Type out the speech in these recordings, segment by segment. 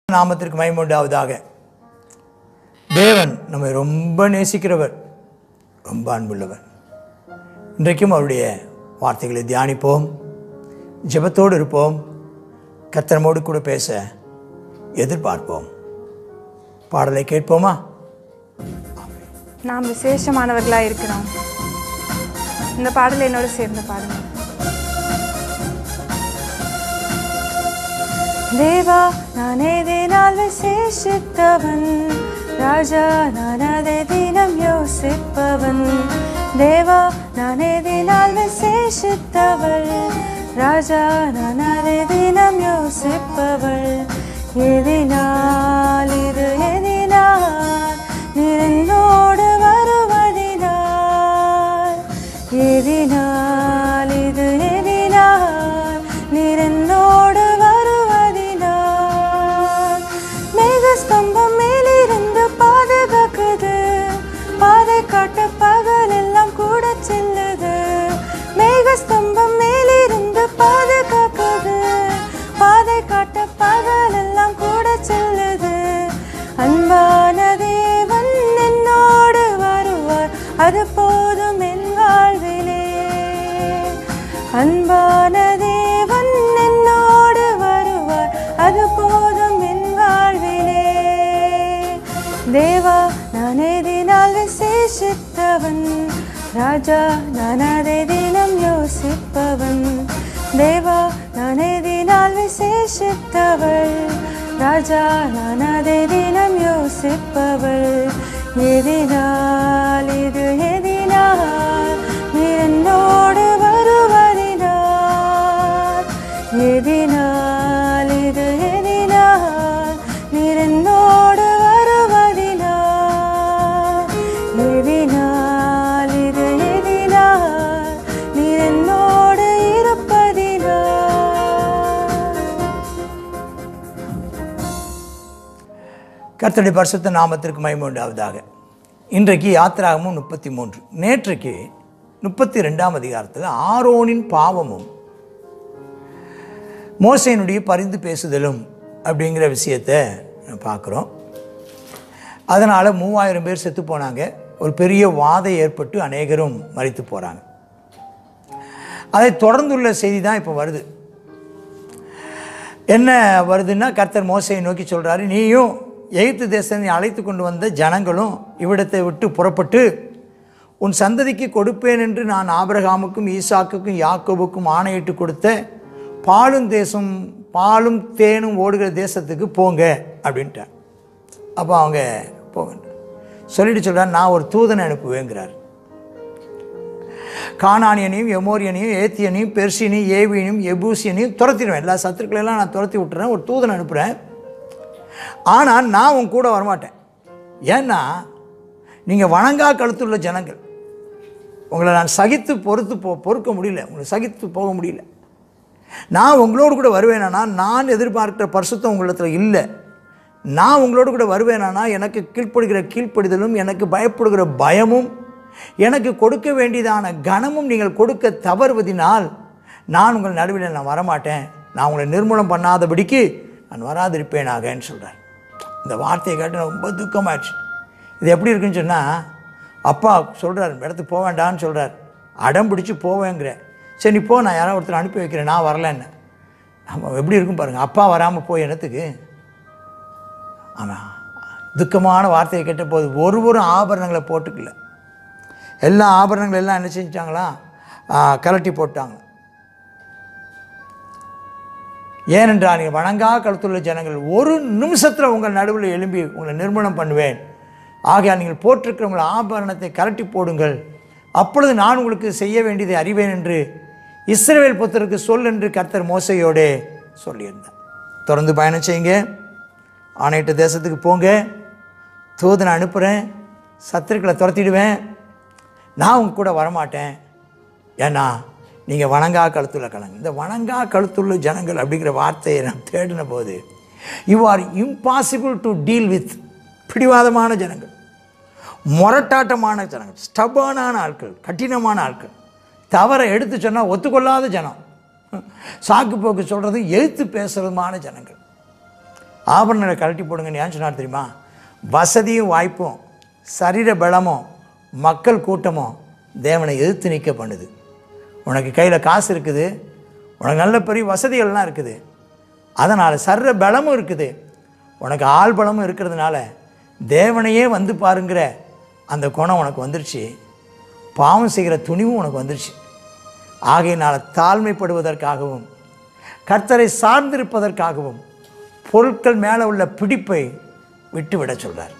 நாமத்திற்கு மயமுண்டாவதாக தேவன் நம்மை ரொம்ப நேசிக்கிறவர் ரொம்ப அன்புள்ளவர் இன்றைக்கும் அவருடைய வார்த்தைகளை தியானிப்போம் ஜெபத்தோடு இருப்போம் கர்த்தரமோடு கூட பேச எதிர்பார்ப்போம் பாடலை கேட்போமா நாம் விசேஷமானவர்களாக இருக்கிறோம் இந்த பாடல் என்னோட சேர்ந்து பாடுங்க தேவா நான் ஏதேனால் விசேஷித்தவன் ராஜா நான் அதை தினம் யோசிப்பவன் தேவா நான் ஏதேனால் விசேஷித்தவள் ராஜா நான் அதை தினம் யோசிப்பவள் எதினால் இது எதினால் நிறந்தோடு வருவதினால் எதினால் இது எதினால் நிறந்தோடு வருவதினால் மேகஸ்தம்பம் மேலிருந்து பாதுகாக்குது பாதை காட்ட பகல் எல்லாம் கூட செல்லுது மேகஸ்தம்பம் மேலிருந்து பாதுகாக்குது பாதை காட்ட பகல் எல்லாம் கூட செல்லுது அன்பான தேவன் என்னோடு வருவார் அது போதும் என் வாழ்விலே அன்பான தேவன் என்னோடு வருவார் அது போதும் என் வாழ்விலே தேவா நான் எதினால் விசேஷித்தவன் ராஜா நான் அதை தினம் யோசிப்பவன் தேவா நான் எதினால் விசேஷித்தவள் ராஜா நான் அதை தினம் யோசிப்பவள் எதினால் இது எதினால் இரண்டோடு வருவதினால் எதினால் இது எதினால் நிறந்தோடு வருவதினால் எதினால் இது எதினால் நிறந்தோடு இருப்பதினால் கர்த்தருடைய பரிசுத்த நாமத்திற்கு மகிமை உண்டாவதாக இன்றைக்கு யாத்திராகமும் முப்பத்தி மூன்று நேற்றைக்கு முப்பத்தி ரெண்டாம் அதிகாரத்தில் ஆரோனின் பாவமும் மோசையினுடைய பரிந்து பேசுதலும் அப்படிங்கிற விஷயத்தை பார்க்குறோம் அதனால் மூவாயிரம் பேர் செத்து போனாங்க ஒரு பெரிய வாதை ஏற்பட்டு அநேகரும் மறித்து போகிறாங்க அதை தொடர்ந்துள்ள செய்தி தான் இப்போ வருது என்ன வருதுன்னா கர்த்தர் மோசையை நோக்கி சொல்கிறாரு நீயும் எகிப்து தேசத்தை அழைத்து கொண்டு வந்த ஜனங்களும் இவ்விடத்தை விட்டு புறப்பட்டு உன் சந்ததிக்கு கொடுப்பேன் என்று நான் ஆபிரகாமுக்கும் ஈசாக்குக்கும் யாக்கோபுக்கும் ஆணையிட்டு கொடுத்த பாலும் தேசம் பாலும் தேனும் ஓடுகிற தேசத்துக்கு போங்க அப்படின்ட்டார் அப்போ அவங்க போங்க சொல்லிட்டு சொல்கிறார் நான் ஒரு தூதனை அனுப்புவேங்கிறார் கானானியனையும் எமோரியனையும் ஏத்தியனையும் பெர்சியனையும் ஏவியனையும் எபூசியனையும் துரத்திடுவேன் எல்லா சத்துருக்களெல்லாம் நான் துரத்தி விட்டுறேன் ஒரு தூதனை அனுப்புகிறேன் ஆனால் நான் உன் கூட வரமாட்டேன் ஏன்னா நீங்கள் வணங்கா கழுத்துள்ள ஜனங்கள் உங்களை நான் சகித்து பொறுத்து போ பொறுக்க முடியல உங்களை சகித்து போக முடியல நான் உங்களோடு கூட வருவேனா நான் எதிர்பார்க்கிற பரிசுத்தம் உங்களிடத்தில் இல்லை நான் உங்களோடு கூட வருவேனா எனக்கு கீழ்ப்படுகிற கீழ்ப்படிதலும் எனக்கு பயப்படுகிற பயமும் எனக்கு கொடுக்க வேண்டியதான கனமும் நீங்கள் கொடுக்க தவறுவதினால் நான் உங்கள் நடுவில் நான் வரமாட்டேன் நான் உங்களை நிர்மூலம் பண்ணாதபடிக்கு நான் வராதிருப்பேனாகன்னு சொல்கிறார் இந்த வார்த்தையை கேட்டு ரொம்ப துக்கமாயிடுச்சு இது எப்படி இருக்குன்னு சொன்னால் அப்பா சொல்கிறார் இடத்துக்கு போக வேண்டாம்னு சொல்கிறார் அடம் பிடிச்சி போவேங்கிற சரி நீ போ நான் யாராவது ஒருத்தர் அனுப்பி வைக்கிறேன் நான் வரலன்னு ஆமாம் எப்படி இருக்கும் பாருங்கள் அப்பா வராமல் போய் என்னத்துக்கு ஆமாம் துக்கமான வார்த்தையை கேட்ட போது ஒரு ஒரு ஆபரணங்களை போட்டுக்கல எல்லா ஆபரணங்கள் எல்லாம் என்ன செஞ்சிட்டாங்களா ஆ, கலட்டி போட்டாங்க ஏனென்றால் நீங்கள் வணங்கா கழுத்துள்ள ஜனங்கள் ஒரு நிமிஷத்தில் உங்கள் நடுவில் எழும்பி உங்களை நிர்மூலம் பண்ணுவேன் ஆகையால் நீங்கள் போட்டிருக்கிற உங்கள் ஆபரணத்தை கலட்டி போடுங்கள் அப்பொழுது நான் உங்களுக்கு செய்ய வேண்டியதை அறிவேன் என்று இஸ்ரவேல் புத்தருக்கு சொல் என்று கர்த்தர் மோசையோடே சொல்லியிருந்தார் தொடர்ந்து பயணம் செய்யுங்க ஆணையிட்ட தேசத்துக்கு போங்க தூதனை அனுப்புகிறேன் சத்துருக்களை துரத்திடுவேன் நான் உங்க கூட வரமாட்டேன் ஏன்னா நீங்கள் வணங்கா கழுத்துள்ள கலங்க இந்த வணங்கா கழுத்துள்ள ஜனங்கள் அப்படிங்கிற வார்த்தையை நான் தேடின போது you are impossible to deal with பிடிவாதமான ஜனங்கள் முரட்டாட்டமான ஜனங்கள் ஸ்டபானான ஆட்கள் கடினமான ஆட்கள் தவறை எடுத்து சொன்னால் ஒத்துக்கொள்ளாத ஜனம் சாக்கு போக்கு சொல்கிறது எழுத்து பேசுறதுமான ஜனங்கள் ஆபரணங்களை கழட்டி போடுங்கன்னு ஏன் சொன்னார் தெரியுமா வசதியும் வாய்ப்பும் சரீர பலமும் மக்கள் கூட்டமும் தேவனை எதிர்த்து நிற்க பண்ணுது உனக்கு கையில் காசு இருக்குது உனக்கு நல்ல பெரிய வசதிகள்லாம் இருக்குது அதனால் சர்ற பலமும் இருக்குது உனக்கு ஆள் பலமும் இருக்கிறதுனால தேவனையே வந்து பாருங்கிற அந்த குணம் உனக்கு வந்துருச்சு பாவம் செய்கிற துணிவும் உனக்கு வந்துருச்சு ஆகையினால் தாழ்மைப்படுவதற்காகவும் கர்த்தரை சார்ந்திருப்பதற்காகவும் பொருட்கள் மேலே உள்ள பிடிப்பை விட்டுவிட சொல்கிறார்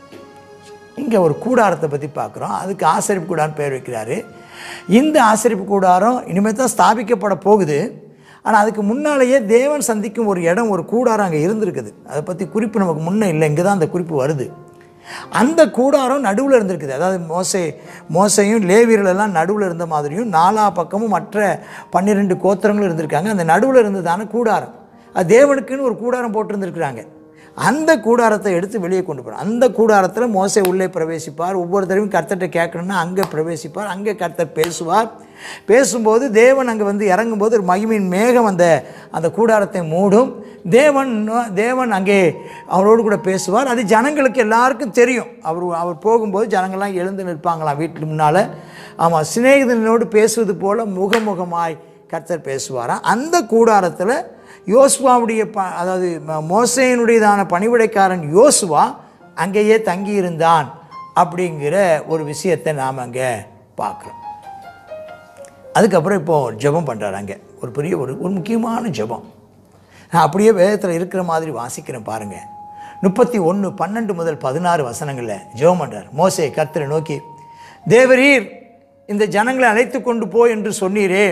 இங்கே ஒரு கூடாரத்தை பற்றி பார்க்குறோம் அதுக்கு ஆசரிப்பு கூடாரம் பேர் வைக்கிறாரு இந்த ஆசரிப்பு கூடாரம் இனிமேல் தான் ஸ்தாபிக்கப்பட போகுது ஆனால் அதுக்கு முன்னாலேயே தேவன் சந்திக்கும் ஒரு இடம் ஒரு கூடாரம் அங்கே இருந்திருக்குது அதை பற்றி குறிப்பு நமக்கு முன்னே இல்லை இங்கே தான் அந்த குறிப்பு வருது அந்த கூடாரம் நடுவில் இருந்திருக்குது அதாவது மோசை மோசையும் லேவியர்கள் எல்லாம் நடுவில் இருந்த மாதிரியும் நாலா பக்கமும் மற்ற பன்னிரெண்டு கோத்திரங்களும் இருந்திருக்காங்க அந்த நடுவில் இருந்ததான கூடாரம் அது தேவனுக்குன்னு ஒரு கூடாரம் போட்டிருந்துருக்குறாங்க அந்த கூடாரத்தை எடுத்து வெளியே கொண்டு போகிறார் அந்த கூடாரத்தில் மோசை உள்ளே பிரவேசிப்பார் ஒவ்வொரு தடவையும் கர்த்தர்கிட்ட கேட்கணும்னா அங்கே பிரவேசிப்பார் அங்கே கர்த்தர் பேசுவார் பேசும்போது தேவன் அங்கே வந்து இறங்கும்போது ஒரு மகிமையின் மேகம் அந்த அந்த கூடாரத்தை மூடும் தேவன் தேவன் அங்கே அவரோடு கூட பேசுவார் அது ஜனங்களுக்கு எல்லாருக்கும் தெரியும் அவர் அவர் போகும்போது ஜனங்கள்லாம் எழுந்து நிற்பாங்களாம் வீட்டுக்கு முன்னால் ஆமாம் சிநேகிதனோடு பேசுவது போல் முகமுகமாய் கர்த்தர் பேசுவாராம் அந்த கூடாரத்தில் யோசுவாவுடைய ப அதாவது ம- மோசேயினுடையதான பணிவிடைக்காரன் யோசுவா அங்கேயே தங்கியிருந்தான் அப்படிங்கிற ஒரு விஷயத்தை நாம் அங்கே பார்க்குறோம் அதுக்கப்புறம் இப்போது ஜெபம் பண்ணுறாரு அங்கே ஒரு பெரிய ஒரு ஒரு முக்கியமான ஜெபம் நான் அப்படியே வேதத்தில் இருக்கிற மாதிரி வாசிக்கிறேன் பாருங்கள் முப்பத்தி ஒன்று பன்னெண்டு முதல் பதினாறு வசனங்களில் ஜெபம் பண்ணுறார் மோசே கர்த்தரை நோக்கி தேவரீர் இந்த ஜனங்களை அழைத்து கொண்டு போ என்று சொன்னீரே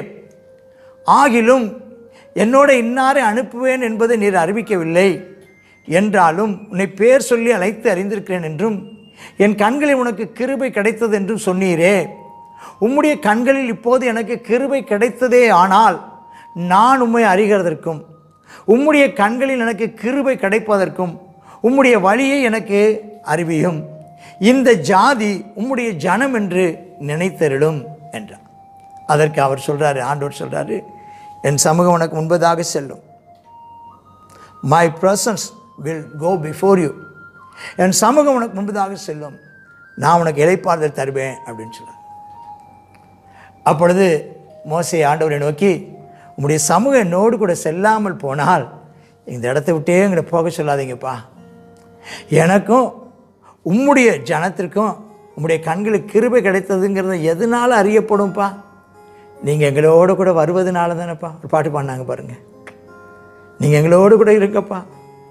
ஆகிலும் என்னோட இன்னாரை அனுப்புவேன் என்பதை நீர் அறிவிக்கவில்லை என்றாலும் உன்னை பேர் சொல்லி அழைத்து அறிந்திருக்கிறேன் என்றும் என் கண்களில் உனக்கு கிருபை கிடைத்தது என்றும் சொன்னீரே உம்முடைய கண்களில் இப்போது எனக்கு கிருபை கிடைத்ததே ஆனால் நான் உம்மை அறிகிறதற்கும் உம்முடைய கண்களில் எனக்கு கிருபை கிடைப்பதற்கும் உம்முடைய வழியை எனக்கு அறிவியும் இந்த ஜாதி உம்முடைய ஜனம் என்று நினைத்தருளும் என்றார் அதற்கு அவர் சொல்றாரு ஆண்டவர் சொல்றாரு என் சமூகம் உனக்கு முன்பதாக செல்லும் my presence will go before you என் சமூகம் உனக்கு முன்பதாக செல்லும் நான் உனக்கு இலைப்பாறுதல் தருவேன் அப்படின்னு சொல்றார் அப்பொழுது மோசே ஆண்டவரை நோக்கி உம்முடைய சமூகம் என்னோடு கூட செல்லாமல் போனால் இந்த இடத்த விட்டே எங்களை போக சொல்லாதீங்கப்பா எனக்கும் உம்முடைய ஜனத்திற்கும் உம்முடைய கண்களுக்கு கிருபை கிடைத்ததுங்கிறது எதனால அறியப்படும்ப்பா நீங்கள் எங்களோட கூட வருவதனால தானேப்பா ஒரு பாட்டு பாடினாங்க பாருங்க நீங்கள் எங்களோடு கூட இருக்கப்பா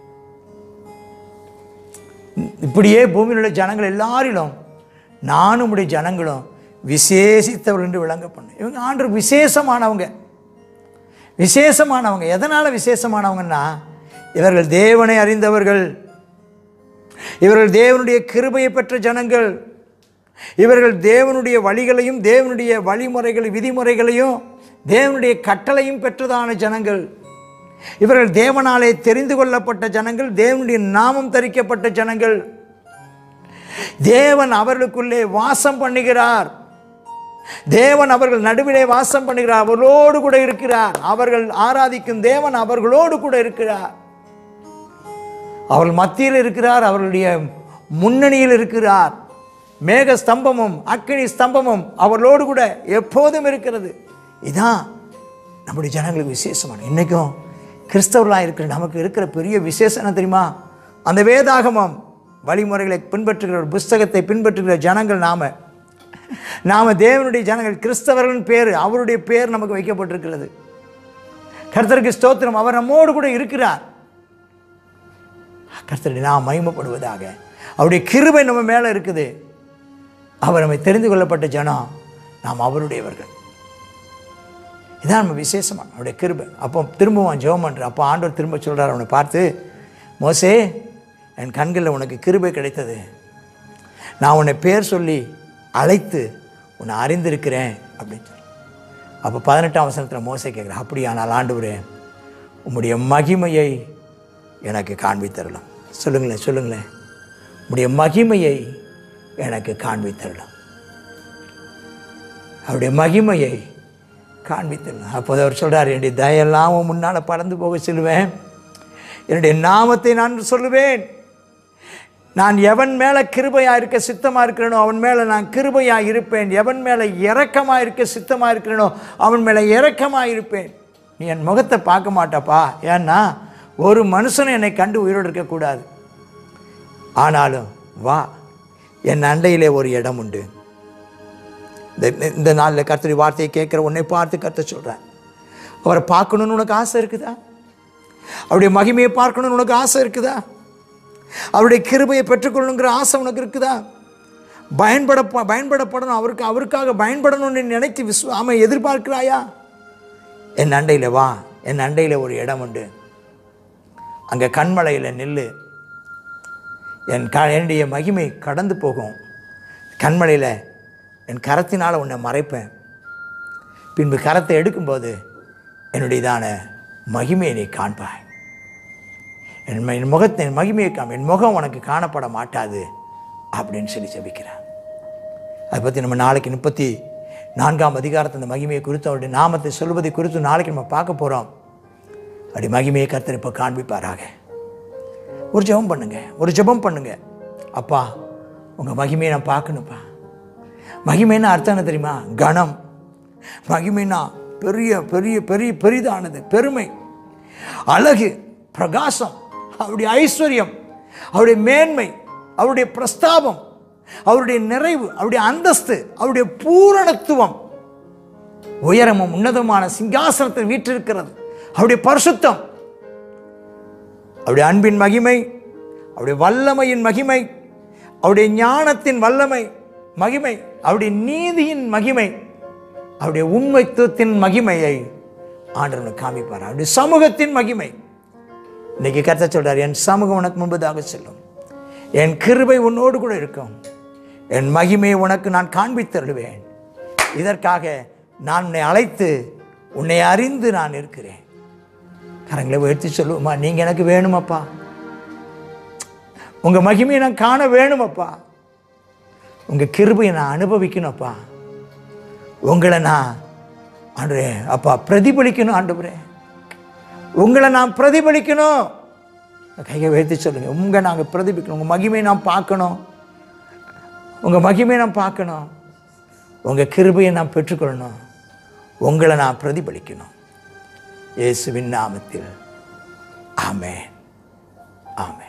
இப்படியே பூமியில் உள்ள ஜனங்கள் எல்லாரிலும் நானும் உடைய ஜனங்களும் விசேஷித்தவர்கள் என்று விளங்க பண்ணு இவங்க ஆண்டு விசேஷமானவங்க விசேஷமானவங்க எதனால் விசேஷமானவங்கன்னா இவர்கள் தேவனை அறிந்தவர்கள் இவர்கள் தேவனுடைய கிருபையை பெற்ற ஜனங்கள் இவர்கள் தேவனுடைய வழிகளையும் தேவனுடைய வழிமுறைகள் விதிமுறைகளையும் தேவனுடைய கட்டளையும் பெற்றதான ஜனங்கள் இவர்கள் தேவனாலே தெரிந்து கொள்ளப்பட்ட ஜனங்கள் தேவனுடைய நாமம் தரிக்கப்பட்ட ஜனங்கள் தேவன் அவர்களுக்குள்ளே வாசம் பண்ணுகிறார் தேவன் அவர்கள் நடுவிலே வாசம் பண்ணுகிறார் அவர்களோடு கூட இருக்கிறார் அவர்கள் ஆராதிக்கும் தேவன் அவர்களோடு கூட இருக்கிறார் அவர்கள் மத்தியில் இருக்கிறார் அவர்களுடைய முன்னணியில் இருக்கிறார் மேக ஸ்தம்பமும் அக்கினி ஸ்தம்பமும் அவர்களோடு கூட எப்போதும் இருக்கிறது இதான் நம்முடைய ஜனங்களுக்கு விசேஷமான இன்றைக்கும் கிறிஸ்தவர்களாக இருக்கிற நமக்கு இருக்கிற பெரிய விசேஷம் என்ன தெரியுமா அந்த வேதாகமம் வழிமுறைகளை பின்பற்றுகிற ஒரு புஸ்தகத்தை பின்பற்றுகிற ஜனங்கள் நாம நாம தேவனுடைய ஜனங்கள் கிறிஸ்தவர்களின் பேர் அவருடைய பேர் நமக்கு வைக்கப்பட்டிருக்கிறது கர்த்தருக்கு ஸ்தோத்திரம் அவர் நம்மோடு கூட இருக்கிறார் கர்த்தருடைய நாம் மகிமைப்படுவதாக அவருடைய கிருபை நம்ம மேலே இருக்குது அவர் நம்மை தெரிந்து கொள்ளப்பட்ட ஜனம் நாம் அவருடையவர்கள் இதான் நம்ம விசேஷமான அவருடைய கிருபை அப்போ திரும்பவும் ஜெபம் பண்ணுற அப்போ ஆண்டவர் திரும்ப சொல்கிறார் அவனை பார்த்து மோசே என் கண்களில் உனக்கு கிருபை கிடைத்தது நான் உன்னை பேர் சொல்லி அழைத்து உன்னை அறிந்திருக்கிறேன் அப்படின்னு சொல்லி அப்போ பதினெட்டாம் வசனத்தில் மோசே கேட்குறேன் அப்படியானால் ஆண்டவரே உம்முடைய மகிமையை எனக்கு காண்பித்தரலாம் சொல்லுங்களேன் சொல்லுங்களேன் உம்முடைய மகிமையை எனக்கு காண்பித்தரலாம் அவருடைய மகிமையை காண்பித்தரலாம் அப்போது அவர் சொல்கிறார் என்னுடைய தயெல்லாம் உன் முன்னால் பறந்து போக சொல்லுவேன் என்னுடைய நாமத்தை நான் சொல்லுவேன் நான் எவன் மேலே கிருபையாக இருக்க சித்தமாக இருக்கிறேனோ அவன் மேலே நான் கிருபையாக இருப்பேன் எவன் மேலே இரக்கமாக இருக்க சித்தமாக இருக்கிறேனோ அவன் மேலே இரக்கமாக இருப்பேன் நீ என் முகத்தை பார்க்க மாட்டப்பா ஏன்னா ஒரு மனுஷனும் என்னை கண்டு உயிரோடு இருக்கக்கூடாது ஆனாலும் வா என் அண்டையிலே ஒரு இடம் உண்டு இந்த இந்த நாளில் கர்த்தரி வார்த்தையை கேட்குற உன்னை பார்த்து கத்த சொல்கிறேன் அவரை பார்க்கணுன்னு உனக்கு ஆசை இருக்குதா அவருடைய மகிமையை பார்க்கணுன்னு உனக்கு ஆசை இருக்குதா அவருடைய கிருபையை பெற்றுக்கொள்ளணுங்கிற ஆசை உனக்கு இருக்குதா பயன்பட பயன்படப்படணும் அவருக்கு அவருக்காக பயன்படணும்னு நினைத்து விஸ்வ அவன் எதிர்பார்க்கிறாயா என் அண்டையில் வா என் அண்டையில் ஒரு இடம் உண்டு அங்கே கண்மலையில் நில்லு என் க என்னுடைய மகிமை கடந்து போகும் கண்மலையில் என் கரத்தினால் உன்னை மறைப்பேன் பின்பு கரத்தை எடுக்கும்போது என்னுடையதான மகிமையை நீ காண்பாய் என் ம- என் முகத்தை என் மகிமையை காம் என் முகம் உனக்கு காணப்பட மாட்டாது அப்படின்னு சொல்லி ஜெபிக்கிறான் அதை பற்றி நம்ம நாளைக்கு முப்பத்தி நான்காம் அதிகாரத்து அந்த மகிமையை குறித்து அவருடைய நாமத்தை சொல்வதை குறித்து நாளைக்கு நம்ம பார்க்க போகிறோம் அப்படி மகிமையை கர்த்தர் இப்போ காண்பிப்பாராக ஒரு ஜெபம் பண்ணுங்க ஒரு ஜெபம் பண்ணுங்க அப்பா உங்கள் மகிமையை நான் பார்க்கணுப்பா மகிமைன்னா அர்த்தம் என்ன தெரியுமா கணம் மகிமைனா பெரிய பெரிய பெரிய பெரிதானது பெருமை அழகு பிரகாசம் அவருடைய ஐஸ்வர்யம் அவருடைய மேன்மை அவருடைய பிரஸ்தாபம் அவருடைய நிறைவு அவருடைய அந்தஸ்து அவருடைய பூரணத்துவம் உயரமும் உன்னதமான சிங்காசனத்தில் வீற்றிருக்கிறது அவருடைய பரிசுத்தம் அவருடைய அன்பின் மகிமை அவருடைய வல்லமையின் மகிமை அவருடைய ஞானத்தின் வல்லமை மகிமை அவருடைய நீதியின் மகிமை அவருடைய உண்மைத்துவத்தின் மகிமையை ஆண்டவனுக்கு காமிப்பார் அவருடைய சமூகத்தின் மகிமை இன்னைக்கு கருத்த சொல்றார் என் சமூகம் உனக்கு முன்பதாக செல்லும் என் கிருபை உன்னோடு கூட இருக்கும் என் மகிமையை உனக்கு நான் காண்பித்தருடுவேன் இதற்காக நான் உன்னை அழைத்து உன்னை அறிந்து நான் இருக்கிறேன் கரங்களை உயர்த்தி சொல்லுவோமா நீங்கள் எனக்கு வேணுமப்பா உங்கள் மகிமையை நான் காண வேணுமப்பா உங்கள் கிருபையை நான் அனுபவிக்கணும்ப்பா உங்களை நான் ஆண்டவரே அப்பா பிரதிபலிக்கணும் ஆண்டவரே உங்களை நான் பிரதிபலிக்கணும் கையை உயர்த்தி சொல்லுங்கள் உங்கள் நாங்கள் பிரதிபலிக்கணும் உங்கள் மகிமையை நான் பார்க்கணும் உங்கள் மகிமையை நான் பார்க்கணும் உங்கள் கிருபையை நான் பெற்றுக்கொள்ளணும் உங்களை நான் பிரதிபலிக்கணும் இயேசுவின் நாமத்தில் ஆமென் ஆமென்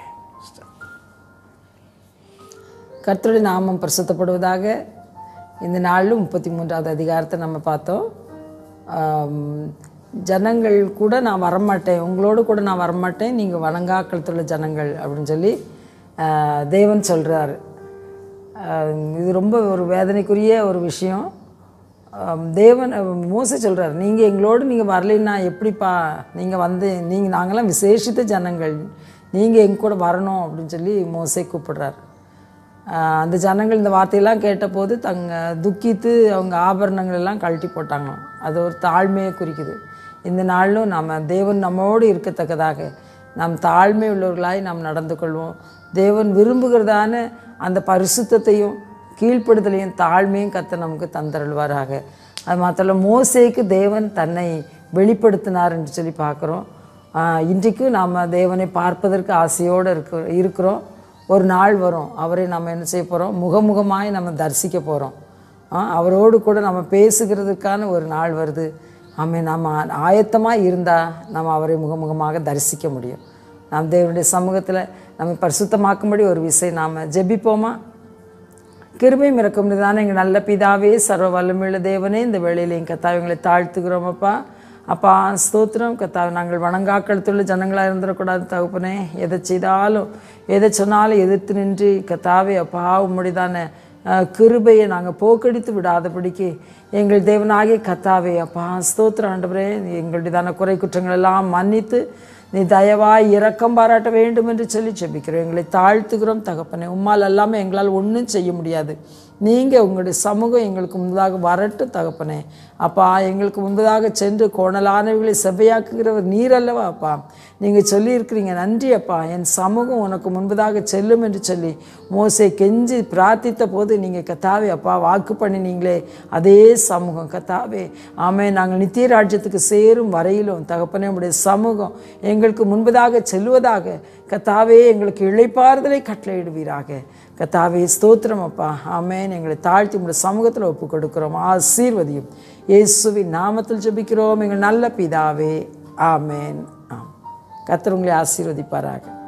கர்த்தருடைய நாமம் பிரசுத்தப்படுவதாக இந்த நாளிலும் முப்பத்தி மூன்றாவது அதிகாரத்தை நம்ம பார்த்தோம் ஆம், ஜனங்கள் கூட நான் வரமாட்டேன் உங்களோடு கூட நான் வரமாட்டேன் நீங்கள் வணங்காக்களத்துள்ள ஜனங்கள் அப்படின்னு சொல்லி ஆ, தேவன் சொல்கிறார் இது ரொம்ப ஒரு வேதனைக்குரிய ஒரு விஷயம் ஆம், தேவன் மோச சொல்கிறார் நீங்கள் எங்களோடு நீங்கள் வரலைன்னா எப்படிப்பா நீங்கள் வந்து நீங்கள் நாங்களாம் விசேஷித்த ஜனங்கள் நீங்கள் எங்க கூட வரணும் அப்படின்னு சொல்லி மோசே கூப்பிடுறார் ஆஹ் அந்த ஜனங்கள் இந்த வார்த்தையெல்லாம் கேட்டபோது தங்க துக்கித்து அவங்க ஆபரணங்கள் எல்லாம் கழட்டி போட்டாங்களாம் அது ஒரு தாழ்மையை குறிக்குது இந்த நாளிலும் நம்ம தேவன் நம்மோடு இருக்கத்தக்கதாக நாம் தாழ்மை உள்ளவர்களாய் நாம் நடந்து கொள்வோம் தேவன் விரும்புகிறதான அந்த பரிசுத்தத்தையும் கீழ்ப்படுதலையும் தாழ்மையும் கத்த நமக்கு தந்தருள்வாராக அது மாத்திரம் இல்ல, மோசேக்கு தேவன் தன்னை வெளிப்படுத்தினார் என்று சொல்லி பார்க்குறோம் இன்றைக்கும் நாம் தேவனை பார்ப்பதற்கு ஆசையோடு இருக்க இருக்கிறோம் ஒரு நாள் வரும் அவரை நம்ம என்ன செய்ய போகிறோம் முகமுகமாய் நம்ம தரிசிக்க போகிறோம் அவரோடு கூட நம்ம பேசுகிறதுக்கான ஒரு நாள் வருது ஆமே நம்ம ஆயத்தமாக இருந்தால் நம்ம அவரை முகமுகமாக தரிசிக்க முடியும் நாம் தேவனுடைய சமூகத்தில் நம்ம பரிசுத்தமாக்கும்படி ஒரு விசை நாம் ஜெபிப்போமா கிருபையும் இறக்கும் தானே எங்கள் நல்ல பிதாவே சர்வ வல்லமையுள்ள தேவனே இந்த வேளையில் என் கத்தாவை எங்களை தாழ்த்துக்கிறோம் அப்பா அப்பா ஸ்தோத்திரம் கத்தாவை நாங்கள் வணங்காக்களத்துள்ள ஜனங்களாக இருந்துடக்கூடாது தகுப்பனே எதை செய்தாலும் எதை சொன்னாலும் எதிர்த்து நின்று கத்தாவே அப்பா உம்முடையதான அஹ், கிருபையை நாங்கள் போக்கடித்து விடாதபடிக்கு எங்கள் தேவனாகிய கத்தாவே அப்பா ஸ்தோத்திரம் ஆண்டவரே எங்களுடையதான குறை குற்றங்கள் எல்லாம் மன்னித்து நீ தயவாய் இரக்கம் பாராட்ட வேண்டும் என்று சொல்லி ஜெபிக்கிறோம் எங்களை தாழ்த்துகிறோம் தகப்பனே உம்மால் எல்லாமே எங்களால் ஒன்றும் செய்ய முடியாது நீங்கள் உங்களுடைய சமூகம் எங்களுக்கு முன்பதாக வரட்டும் தகப்பனே அப்பா எங்களுக்கு முன்பதாக சென்று கோணலானவைகளை செவ்வையாக்குகிறவர் நீர் அல்லவா அப்பா நீங்கள் சொல்லியிருக்கிறீங்க நன்றி அப்பா என் சமூகம் உனக்கு முன்பதாக செல்லும் என்று சொல்லி மோசை கெஞ்சி பிரார்த்தித்த போது நீங்கள் கத்தாவே அப்பா வாக்கு பண்ணினீங்களே அதே சமூகம் கத்தாவே ஆமே நாங்கள் நித்திய ராஜ்யத்துக்கு சேரும் வரையிலும் தகப்பனே உடைய சமூகம் எங்களுக்கு முன்பதாக செல்வதாக கத்தாவே எங்களுக்கு இழைப்பாறுதலை கட்டளையிடுவீராக கத்தாவே ஸ்தோத்திரம் அப்பா ஆமேன் எங்களை தாழ்த்தி உங்களுடைய சமூகத்தில் ஒப்பு கொடுக்கிறோம் ஆசீர்வதியும் இயேசுவின் நாமத்தில் ஜெபிக்கிறோம் எங்கள் நல்ல பிதாவே ஆமேன் ஆம் கர்த்தர் உங்களை ஆசீர்வதிப்பாராக